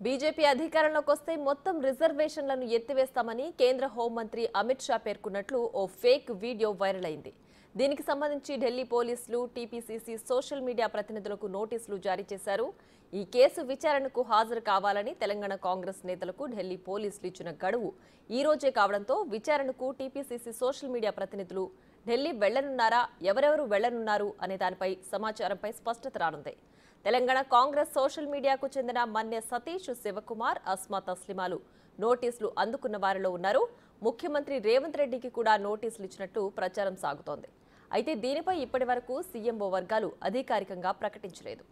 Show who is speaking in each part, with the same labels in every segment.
Speaker 1: BJP అధికారంలోకి వస్తే మొత్తం రిజర్వేషన్లను ఎత్తివేస్తామని కేంద్ర హోంమంత్రి అమిత్ షా పేర్కొన్నట్లు ఓ ఫేక్ వీడియో వైరల్ అయింది దీనికి సంబంధించి ఢిల్లీ పోలీసులు టీపీసీసీ సోషల్ మీడియా ప్రతినిధులకు నోటీసులు జారీ చేశారు ఈ కేసు విచారణకు హాజరు కావాలని తెలంగాణ కాంగ్రెస్ నేతలకు ఢిల్లీ పోలీసులు ఇచ్చిన గడువు ఈ రోజే కావడంతో విచారణకు టీపీసీసీ సోషల్ మీడియా ప్రతినిధులు ఢిల్లీ వెళ్లనున్నారా ఎవరెవరు వెళ్లనున్నారు అనే దానిపై సమాచారంపై స్పష్టత రానుంది తెలంగాణ కాంగ్రెస్ సోషల్ మీడియాకు చెందిన మన్య సతీష్ శివకుమార్ అస్మా తస్లిమాలు నోటీసులు అందుకున్న వారిలో ఉన్నారు ముఖ్యమంత్రి రేవంత్ రెడ్డికి కూడా నోటీసులు ఇచ్చినట్టు ప్రచారం సాగుతోంది అయితే దీనిపై ఇప్పటి వరకు సీఎంఓ వర్గాలు అధికారికంగా ప్రకటించలేదు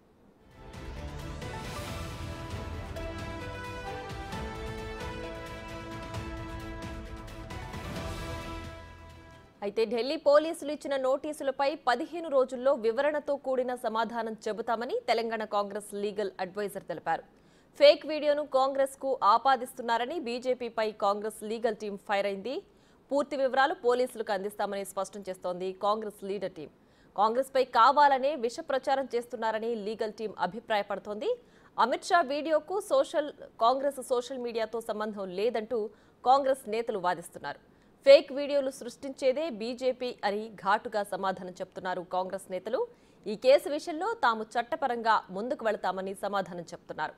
Speaker 1: అయితే ఢిల్లీ పోలీసులు ఇచ్చిన నోటీసులపై పదిహేను రోజుల్లో వివరణతో కూడిన సమాధానం చెబుతామని తెలంగాణ కాంగ్రెస్ లీగల్ అడ్వైజర్ తెలిపారు ఫేక్ వీడియోను కాంగ్రెస్ కు ఆపాదిస్తున్నారని బీజేపీపై కాంగ్రెస్ లీగల్ టీం ఫైర్ అయింది పూర్తి వివరాలు పోలీసులకు అందిస్తామని స్పష్టం చేస్తోంది కాంగ్రెస్ లీడర్ టీం కాంగ్రెస్ పై కావాలనే విష ప్రచారం చేస్తున్నారని లీగల్ టీం అభిప్రాయపడుతోంది అమిత్ షా వీడియోకు సోషల్ కాంగ్రెస్ సోషల్ మీడియాతో సంబంధం లేదంటూ కాంగ్రెస్ నేతలు వాదిస్తున్నారు ఫేక్ వీడియోలు సృష్టించేదే బీజేపీ అని ఘాటుగా సమాధానం చెప్తున్నారు కాంగ్రెస్ నేతలు ఈ కేసు విషయంలో తాము చట్టపరంగా ముందుకు వెళతామని సమాధానం చెప్తున్నారు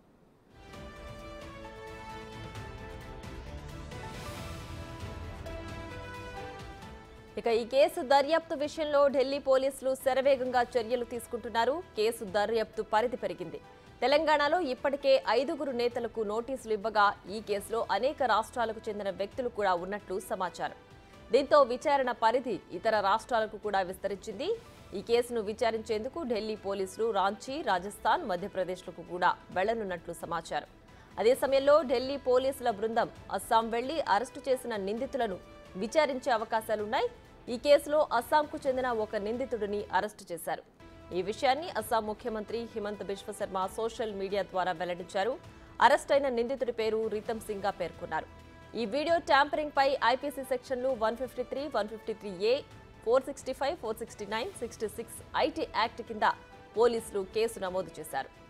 Speaker 1: ఇక ఈ కేసు దర్యాప్తు విషయంలో ఢిల్లీ పోలీసులు శరవేగంగా చర్యలు తీసుకుంటున్నారు కేసు దర్యాప్తు పరిధి పెరిగింది తెలంగాణలో ఇప్పటికే ఐదుగురు నేతలకు నోటీసులు ఇవ్వగా ఈ కేసులో అనేక రాష్ట్రాలకు చెందిన వ్యక్తులు కూడా ఉన్నట్లు సమాచారం దీంతో విచారణ పరిధి ఇతర రాష్ట్రాలకు కూడా విస్తరించింది ఈ కేసును విచారించేందుకు ఢిల్లీ పోలీసులు రాంచీ రాజస్థాన్ మధ్యప్రదేశ్లకు కూడా వెళ్లనున్నట్లు సమాచారం అదే సమయంలో ఢిల్లీ పోలీసుల బృందం అస్సాం వెళ్లి అరెస్టు చేసిన నిందితులను విచారించే అవకాశాలున్నాయి ఈ కేసులో అస్సాంకు చెందిన ఒక నిందితుడిని అరెస్టు చేశారు ఈ విషయాన్ని అస్సాం ముఖ్యమంత్రి హిమంత్ బిశ్వ శర్మ సోషల్ మీడియా ద్వారా వెల్లడించారు అరెస్ట్ అయిన నిందితుడి పేరు రీతం సింగ్ గా పేర్కొన్నారు ఈ వీడియో ట్యాంపరింగ్ పై ఐపీసీ సెక్షన్లు one fifty three one fifty three A four sixty five four sixty nine sixty six IT act కింద పోలీసులు కేసు నమోదు చేశారు